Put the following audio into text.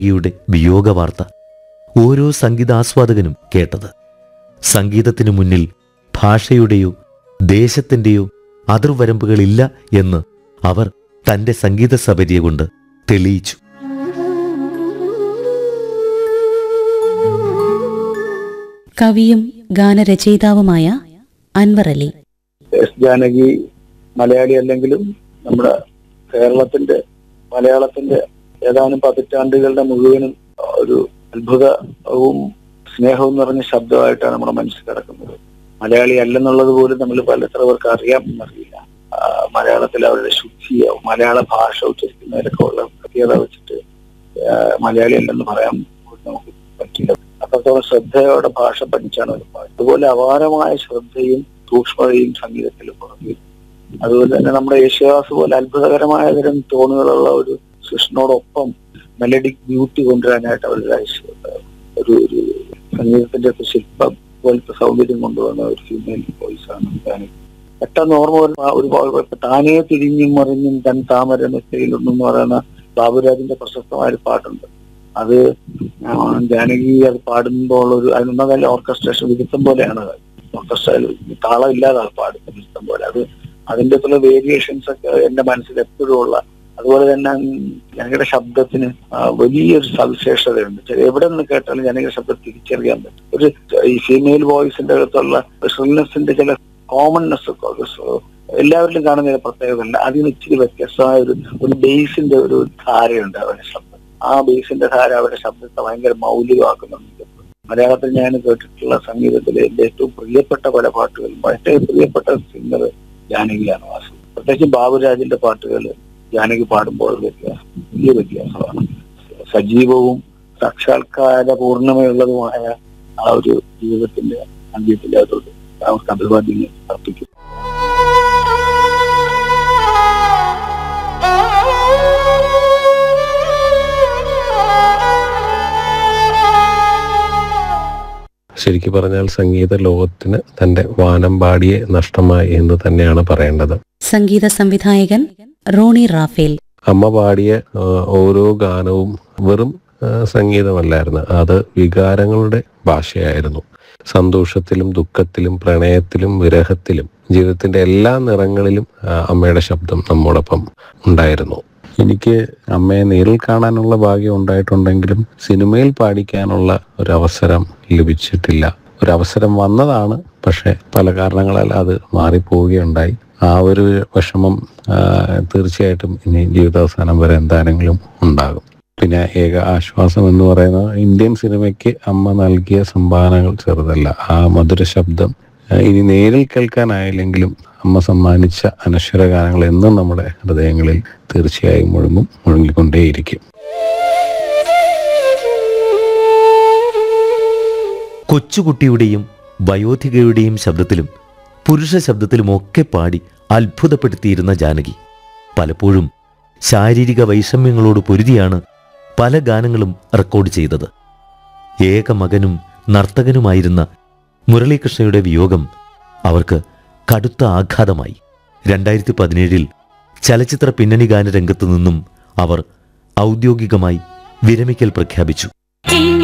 യുടെ വിയോഗവാർത്ത ഓരോ സംഗീതാസ്വാദകനും കേട്ടത് സംഗീതത്തിനു മുന്നിൽ ഭാഷയുടെയോ ദേശത്തിന്റെയോ അതിർവരമ്പുകളില്ല എന്ന് അവർ തന്റെ സംഗീത സബരിയ കൊണ്ട് തെളിയിച്ചു കവിയും ഗാനരചയിതാവുമായ അൻവർ അലി എസ് ജാനകി മലയാളി അല്ലെങ്കിലും നമ്മുടെ കേരളത്തിന്റെ മലയാളത്തിന്റെ ഏതാനും പതിറ്റാണ്ടുകളുടെ മുഴുവനും ഒരു അത്ഭുതവും സ്നേഹവും നിറഞ്ഞ ശബ്ദമായിട്ടാണ് നമ്മുടെ മനസ്സിൽ കിടക്കുന്നത് മലയാളി അല്ലെന്നുള്ളത് പോലും നമ്മൾ പല എത്ര പേർക്ക് അറിയാം എന്നറിയില്ല ആ, മലയാളത്തിൽ അവരുടെ ശുദ്ധിയോ മലയാള ഭാഷ ഉച്ചരിക്കുന്നതിലൊക്കെ ഉള്ള പ്രത്യേകത വെച്ചിട്ട് ആ, മലയാളി അല്ലെന്ന് പറയാൻ നമുക്ക് പറ്റില്ല അത്രത്തോളം ശ്രദ്ധയോടെ ഭാഷ പഠിച്ചാണ് അവർ പാടുന്നത് അതുപോലെ അപാരമായ ശ്രദ്ധയും സൂക്ഷ്മതയും സംഗീതത്തിൽ പുറകിൽ അതുപോലെ തന്നെ നമ്മുടെ യേശുദാസ് പോലെ അത്ഭുതകരമായ തരം ടോണുകളുള്ള ഒരു സൃഷ്ടിനോടൊപ്പം മെലഡിക് ബ്യൂട്ടി കൊണ്ടുവരാനായിട്ട് അവരുടെ ഒരു ഒരു സംഗീതത്തിന്റെ ഒക്കെ ശില്പം പോലത്തെ സൗന്ദര്യം കൊണ്ടുവന്ന ഒരു ഫീമെയിൽ വോയിസ് ആണ് ഞാൻ പെട്ടെന്ന് ഓർമ്മ വരുന്ന ആ ഒരു ഭാഗം ഇപ്പൊ താനേ തിരിഞ്ഞും മറിഞ്ഞും തൻ താമര നെറ്റയിലൊന്നും പറയുന്ന ബാബുരാജിന്റെ പ്രശസ്തമായ ഒരു പാട്ടുണ്ട് അത് ആ, ജാനകി അത് പാടുമ്പോൾ ഒരു അതിനൊന്നതല്ല ഓർക്കസ്ട്രേഷൻ വിരുദ്ധം പോലെയാണ് ഓർക്കസ്ട്രയിൽ താളം ഇല്ലാതെ പാടുന്ന വിരുദ്ധം പോലെ അത് അതിന്റെ ചില വേരിയേഷൻസ് ഒക്കെ എന്റെ മനസ്സിൽ എപ്പോഴും ഉള്ള അതുപോലെ തന്നെ ജനകയുടെ ശബ്ദത്തിന് ആ, വലിയൊരു സവിശേഷതയുണ്ട് ചില- എവിടെ നിന്ന് കേട്ടാലും ജനകയുടെ ശബ്ദം തിരിച്ചറിയാൻ പറ്റും ഒരു ഈ ഫീമെയിൽ വോയിസിന്റെ അകത്തുള്ള ഷ്രിൽനെസിന്റെ ചില കോമൺനെസ് ഒക്കെ ഒരു സ- എല്ലാവരിലും കാണുന്ന ഒരു പ്രത്യേകത ഉണ്ട് അതിന് ഇച്ചിരി വ്യത്യസ്തമായ ഒരു ഒരു ബേസിന്റെ ഒരു ധാരയുണ്ട് അവരുടെ ശബ്ദം ആ ബേസിന്റെ ധാര അവരുടെ ശബ്ദത്തെ ഭയങ്കര മൗലികമാക്കുന്നുണ്ട് മലയാളത്തിൽ ഞാൻ കേട്ടിട്ടുള്ള സംഗീതത്തിലെ എന്റെ ഏറ്റവും പ്രിയപ്പെട്ട പല പാട്ടുകളും ഏറ്റവും പ്രിയപ്പെട്ട സിംഗർ ജാനകിയാണ് വാസു പ്രത്യേകിച്ച് ബാബുരാജിന്റെ പാട്ടുകൾ ജാനകി പാടുമ്പോൾ വ്യത്യാസം വലിയ വ്യത്യാസമാണ് സജീവവും സാക്ഷാത്കാര പൂർണ്ണമയുള്ളതുമായ ആ ഒരു ജീവിതത്തിന്റെ അന്ത്യത്തിൽ അതോട് അവർക്ക് അഭിവാദ്യങ്ങൾ അർപ്പിക്കും ശരിക്കും പറഞ്ഞാൽ സംഗീത ലോകത്തിന് തന്റെ വാനമ്പാടിയെ നഷ്ടമായി എന്ന് തന്നെയാണ് പറയേണ്ടത് സംഗീത സംവിധായകൻ റോണി റാഫേൽ അമ്മ പാടിയ ആ, ഓരോ ഗാനവും വെറും ആ, സംഗീതമല്ലായിരുന്നു അത് വികാരങ്ങളുടെ ഭാഷയായിരുന്നു സന്തോഷത്തിലും ദുഃഖത്തിലും പ്രണയത്തിലും വിരഹത്തിലും ജീവിതത്തിന്റെ എല്ലാ നിറങ്ങളിലും ആ, അമ്മയുടെ ശബ്ദം നമ്മോടൊപ്പം ഉണ്ടായിരുന്നു എനിക്ക് അമ്മയെ നേരിൽ കാണാനുള്ള ഭാഗ്യം ഉണ്ടായിട്ടുണ്ടെങ്കിലും സിനിമയിൽ പാടിക്കാനുള്ള ഒരു അവസരം ലഭിച്ചിട്ടില്ല ഒരു അവസരം വന്നതാണ് പക്ഷെ പല കാരണങ്ങളാൽ അത് മാറിപ്പോവുകയുണ്ടായി ആ ഒരു വിഷമം ആ, തീർച്ചയായിട്ടും ഇനി ജീവിതാവസാനം വരെ എന്താണെങ്കിലും ഉണ്ടാകും പിന്നെ ഏക ആശ്വാസം എന്ന് പറയുന്നത് ഇന്ത്യൻ സിനിമയ്ക്ക് അമ്മ നൽകിയ സംഭാവനകൾ ചെറുതല്ല ആ മധുര ശബ്ദം ആ, ഇനി നേരിൽ കേൾക്കാനായില്ലെങ്കിലും അമ്മ സമ്മാനിച്ച അനശ്വര ഗാനങ്ങൾ എന്നും നമ്മുടെ ഹൃദയങ്ങളിൽ തീർച്ചയായും മുഴങ്ങും മുഴങ്ങിക്കൊണ്ടേയിരിക്കും കൊച്ചുകുട്ടിയുടെയും വയോധികയുടെയും ശബ്ദത്തിലും പുരുഷ ശബ്ദത്തിലുമൊക്കെ പാടി അത്ഭുതപ്പെടുത്തിയിരുന്ന ജാനകി പലപ്പോഴും ശാരീരിക വൈഷമ്യങ്ങളോട് പൊരുതിയാണ് പല ഗാനങ്ങളും റെക്കോർഡ് ചെയ്തത് ഏക മകനും നർത്തകനുമായിരുന്ന മുരളീകൃഷ്ണയുടെ വിയോഗം അവർക്ക് കടുത്ത ആഘാതമായി രണ്ടായിരത്തി പതിനേഴിൽ ചലച്ചിത്ര പിന്നണി ഗാന രംഗത്തു നിന്നും അവർ ഔദ്യോഗികമായി വിരമിക്കൽ പ്രഖ്യാപിച്ചു